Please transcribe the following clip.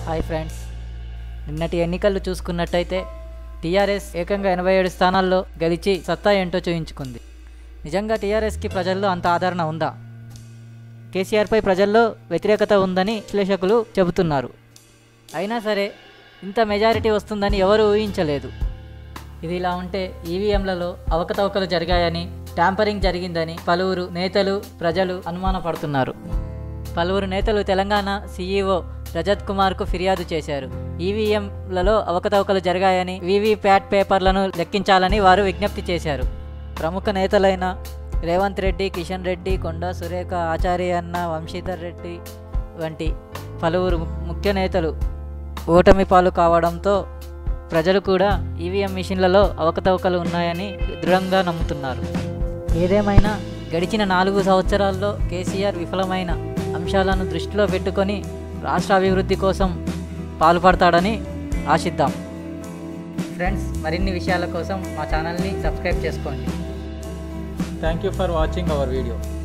hi friends నిన్నటి ఎన్నికలు చూసుకున్నట్టయితే టీఆర్ఎస్ ఏకంగా ఎనభై ఏడు స్థానాల్లో గెలిచి సత్తా ఏంటో చూయించుకుంది నిజంగా టీఆర్ఎస్కి ప్రజల్లో అంత ఆదరణ ఉందా కేసీఆర్పై ప్రజల్లో వ్యతిరేకత ఉందని విశ్లేషకులు చెబుతున్నారు అయినా సరే ఇంత మెజారిటీ వస్తుందని ఎవరు ఊహించలేదు ఇది ఇలా ఉంటే ఈవీఎంలలో అవకతవకలు జరిగాయని ట్యాంపరింగ్ జరిగిందని పలువురు నేతలు ప్రజలు అనుమానపడుతున్నారు పలువురు నేతలు తెలంగాణ సీఈఓ రజత్ కుమార్కు ఫిర్యాదు చేశారు ఈవీఎంలలో అవకతవకలు జరిగాయని వీవీప్యాట్ పేపర్లను లెక్కించాలని వారు విజ్ఞప్తి చేశారు ప్రముఖ నేతలైన రేవంత్ రెడ్డి కిషన్ రెడ్డి కొండా సురేఖ ఆచార్య అన్న వంశీధర్ రెడ్డి వంటి పలువురు ముఖ్య నేతలు ఓటమి పాలు కావడంతో ప్రజలు కూడా ఈవీఎం మిషన్లలో అవకతవకలు ఉన్నాయని దృఢంగా నమ్ముతున్నారు ఏదేమైనా గడిచిన నాలుగు సంవత్సరాల్లో కేసీఆర్ విఫలమైన అంశాలను దృష్టిలో పెట్టుకొని రాష్ట్ర అభివృద్ధి కోసం పాల్పడతాడని ఆశిద్దాం ఫ్రెండ్స్ మరిన్ని విషయాల కోసం మా ఛానల్ని సబ్స్క్రైబ్ చేసుకోండి thank you for watching our video